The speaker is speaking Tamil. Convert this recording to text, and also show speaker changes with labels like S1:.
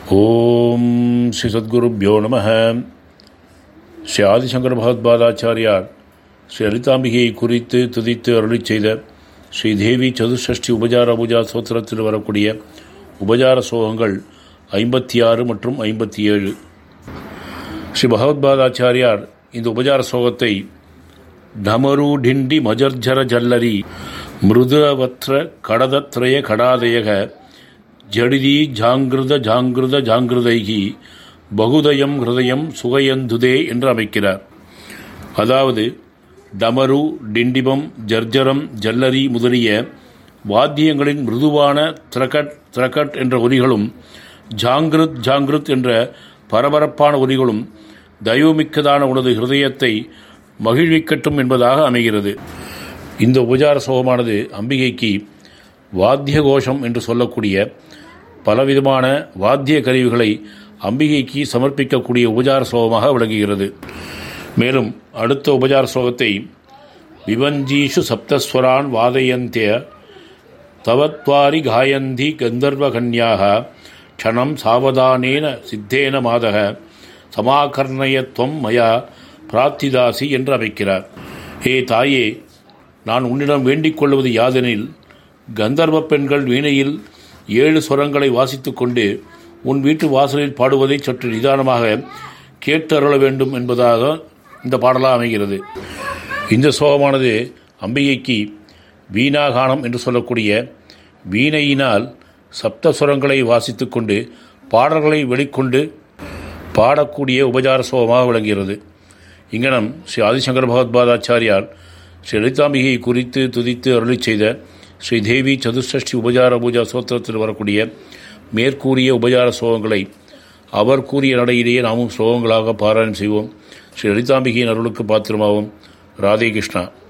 S1: ஓம் ஸ்ரீ சத்குருப்யோ நம ஸ்ரீ ஆதிசங்கர பகவத்பாதாச்சாரியார் ஸ்ரீ லலிதாம்பிகையை குறித்து துதித்து அருளி செய்த ஸ்ரீ தேவி சதுஷ்டி உபஜார பூஜா சோத்திரத்தில் வரக்கூடிய உபஜார சோகங்கள் ஐம்பத்தி ஆறு மற்றும் ஐம்பத்தி ஏழு ஸ்ரீ பகவத்பாதாச்சாரியார் இந்த உபஜார சோகத்தை டமரு டிண்டி மஜர்ஜர ஜல்லரி மிருதுவத்ர கடதத்ரய கடாதயக ஜடிதி ஜாங்கிருத ஜாங்கிருத ஜாங்கிருதைகி பகுதயம் ஹிருதயம் சுகயந்துதே என்று அமைக்கிறார் அதாவது டமரு டிண்டிபம் ஜர்ஜரம் ஜல்லரி முதலிய வாத்தியங்களின் மிருதுவான திரகட் திரகட் என்ற ஒலிகளும் ஜாங்கிருத் ஜாங்கிருத் என்ற பரபரப்பான ஒலிகளும் தயவுமிக்கதான உனது ஹிருதயத்தை மகிழ்விக்கட்டும் என்பதாக அமைகிறது இந்த உபச்சார சோகமானது அம்பிகைக்கு வாத்திய கோஷம் என்று சொல்லக்கூடிய பலவிதமான வாத்திய கருவிகளை அம்பிகைக்கு சமர்ப்பிக்கக்கூடிய உபச்சார சோகமாக விளங்குகிறது மேலும் அடுத்த உபச்சார சோகத்தை விவஞ்சீஷு சப்தஸ்வரான் வாதயந்திய தவத்வாரி காயந்தி கந்தர்வகன்யாக க்ஷணம் சாவதானேன சித்தேன மாதக சமாகர்ணயத்வம் மயா பிரார்த்திதாசி என்று அமைக்கிறார் ஹே தாயே நான் உன்னிடம் வேண்டிக் கொள்வது யாதெனில் கந்தர்வ பெண்கள் வீணையில் ஏழு சுரங்களை வாசித்துக் கொண்டு உன் வீட்டு வாசலில் பாடுவதை சற்று நிதானமாக கேட்டு அருள வேண்டும் என்பதாக இந்த பாடலாக அமைகிறது இந்த சோகமானது அம்பிகைக்கு வீணாகானம் என்று சொல்லக்கூடிய வீணையினால் சப்தஸ்வரங்களை வாசித்து கொண்டு பாடல்களை வெளிக்கொண்டு பாடக்கூடிய உபச்சார சோகமாக விளங்குகிறது இங்கனம் ஸ்ரீ ஆதிசங்கர பகவத்பாதாச்சாரியார் ஸ்ரீ லலிதாம்பிகையை குறித்து துதித்து அருளி செய்த ஸ்ரீ தேவி சதுஷ்டி உபச்சார பூஜா சோத்திரத்தில் வரக்கூடிய மேற்கூறிய உபச்சார சோகங்களை அவர் கூறிய நடையிலேயே நாமும் சோகங்களாக பாராயணம் செய்வோம் ஸ்ரீ லலிதாம்பிகையின் அருளுக்கு பாத்திரமாவோம் ராதே கிருஷ்ணா